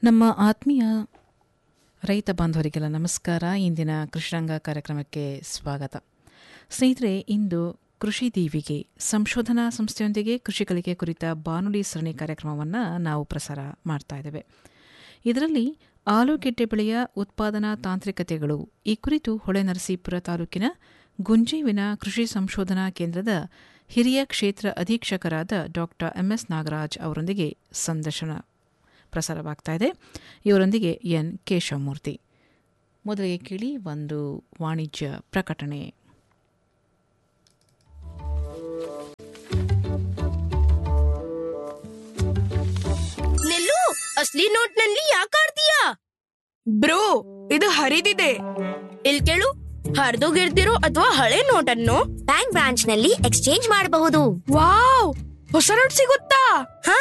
ನಮ್ಮ ಆತ್ಮೀಯ ರೈತ ಬಾಂಧವರಿಗೆಲ್ಲ ನಮಸ್ಕಾರ ಇಂದಿನ ಕೃಷಿರಂಗ ಕಾರ್ಯಕ್ರಮಕ್ಕೆ ಸ್ವಾಗತ ಸ್ನೇಹಿತರೆ ಇಂದು ಕೃಷಿ ದೀವಿಗೆ ಸಂಶೋಧನಾ ಸಂಸ್ಥೆಯೊಂದಿಗೆ ಕೃಷಿ ಕಲಿಕೆ ಕುರಿತ ಬಾನುಲಿ ಸರಣಿ ಕಾರ್ಯಕ್ರಮವನ್ನು ನಾವು ಪ್ರಸಾರ ಮಾಡ್ತಾ ಇದ್ದೇವೆ ಇದರಲ್ಲಿ ಆಲೂಗೆಡ್ಡೆ ಬೆಳೆಯ ಉತ್ಪಾದನಾ ತಾಂತ್ರಿಕತೆಗಳು ಈ ಕುರಿತು ಹೊಳೆನರಸೀಪುರ ತಾಲೂಕಿನ ಗುಂಜೇವಿನ ಕೃಷಿ ಸಂಶೋಧನಾ ಕೇಂದ್ರದ ಹಿರಿಯ ಕ್ಷೇತ್ರ ಅಧೀಕ್ಷಕರಾದ ಡಾಕ್ಟರ್ ಎಂಎಸ್ ನಾಗರಾಜ್ ಅವರೊಂದಿಗೆ ಸಂದರ್ಶನ ಪ್ರಸಾರವಾಗ್ತಾ ಇದೆ ಇವರೊಂದಿಗೆ ಎನ್ ಕೇಶವಮೂರ್ತಿ ಮೊದಲಿಗೆ ಕೇಳಿ ಒಂದು ವಾಣಿಜ್ಯ ಪ್ರಕಟಣೆ ನಿಲ್ಲು ಅಸ್ಲಿ ನೋಟ್ ನಲ್ಲಿ ಯಾಕೆ ಆಡ್ತೀಯಾ ಬ್ರೋ ಇದು ಹರಿದಿದೆ ಇಲ್ ಕೇಳು ಹರಿದೋಗಿರ್ದಿರೋ ಅಥವಾ ಹಳೆ ನೋಟ್ ಅನ್ನು ಬ್ಯಾಂಕ್ ಬ್ರಾಂಚ್ ನಲ್ಲಿ ಎಕ್ಸ್ಚೇಂಜ್ ಮಾಡಬಹುದು ವಾವ್ ಹೊಸ ನೋಟ್ ಸಿಗುತ್ತಾ ಹಾ